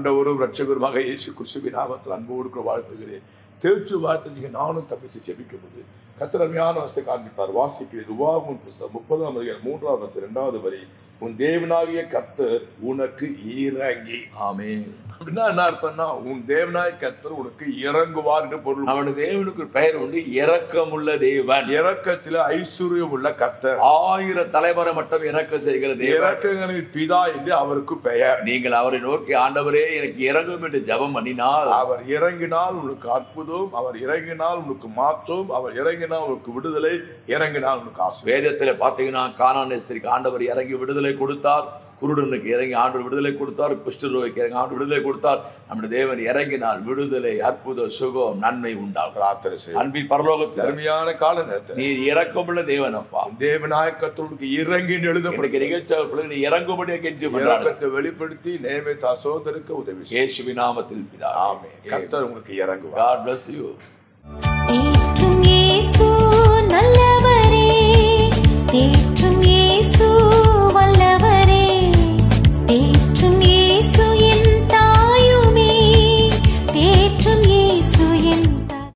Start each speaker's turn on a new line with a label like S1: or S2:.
S1: ஆண்டவரும் ரட்சகருமாக இயேசு கிறிஸ்துவின் நாமத்தில் அன்போடு கூட வாழ்த்துகிறேன் தேற்று வார்த்தை நானும் தப்பிச்சு ஜெபிக்கும் போது கத்திரமையான வசத்தை காண்பித்தார் வாசிக்கிறது உபாகமம் புஸ்தகம் முப்பதாம் அதிகாரம் மூன்றாவது வசதி இரண்டாவது வரி உன் தேவனாகிய கர்த்தர் உனக்கு இறங்கி
S2: ஆமென்
S1: அப்படின்னா என்ன அர்த்தம்னா உன் தேவனாய கர்த்தர் உனக்கு இறங்குவார் என்று பொருள்
S2: அவனுடைய தேவனுக்கு ஒரு பெயர் உண்டு இரக்கமுள்ள தேவன்
S1: இறக்கத்தில் ஐஸ்வர்யம் உள்ள கர்த்தர்
S2: ஆயிரம் தலைமுறை மட்டும் இரக்கம் செய்கிற தேவன்
S1: இறக்கங்களின் பிதா என்று அவருக்கு பெயர்
S2: நீங்கள் அவரை நோக்கி ஆண்டவரே எனக்கு இறங்கும் என்று ஜெபம் பண்ணினால்
S1: அவர் இறங்கினால் உனக்கு அற்புதம் அவர் இறங்கினால் உனக்கு மாற்றம் அவர் இறங்கினால் உனக்கு விடுதலை இறங்கினால் உனக்கு ஆசை
S2: வேதத்துல பாத்தீங்கன்னா கானான் எஸ்திரிக்கு ஆண்டவர் இறங்கி விடுதலை கொடுத்தார் குருடனுக்கு இறங்கி ஆண்டு விடுதலை கொடுத்தார் குஷ்டரோகிக்கு இறங்கி ஆண்டு விடுதலை கொடுத்தார் நம்முடைய தேவன் இறங்கினால் விடுதலை அற்புத சுகம் நன்மை உண்டாகும்
S1: பிரார்த்தனை செய்யும்
S2: அன்பின் பரலோகத்தில்
S1: அருமையான கால நேரத்தில்
S2: நீ இரக்கமுள்ள தேவன் அப்பா
S1: தேவநாயக்கத்தோடு இறங்கி எழுதப்படும்
S2: இன்னைக்கு நிகழ்ச்சி நீ இறங்கும்படியா கெஞ்சி பண்றாங்க
S1: இறக்கத்தை வெளிப்படுத்தி நேமித்த அசோதருக்கு உதவி செய்யும்
S2: இயேசுவின் நாமத்தில் பிதா
S1: ஆமே கர்த்தர் உங்களுக்கு இறங்குவார்
S2: God bless you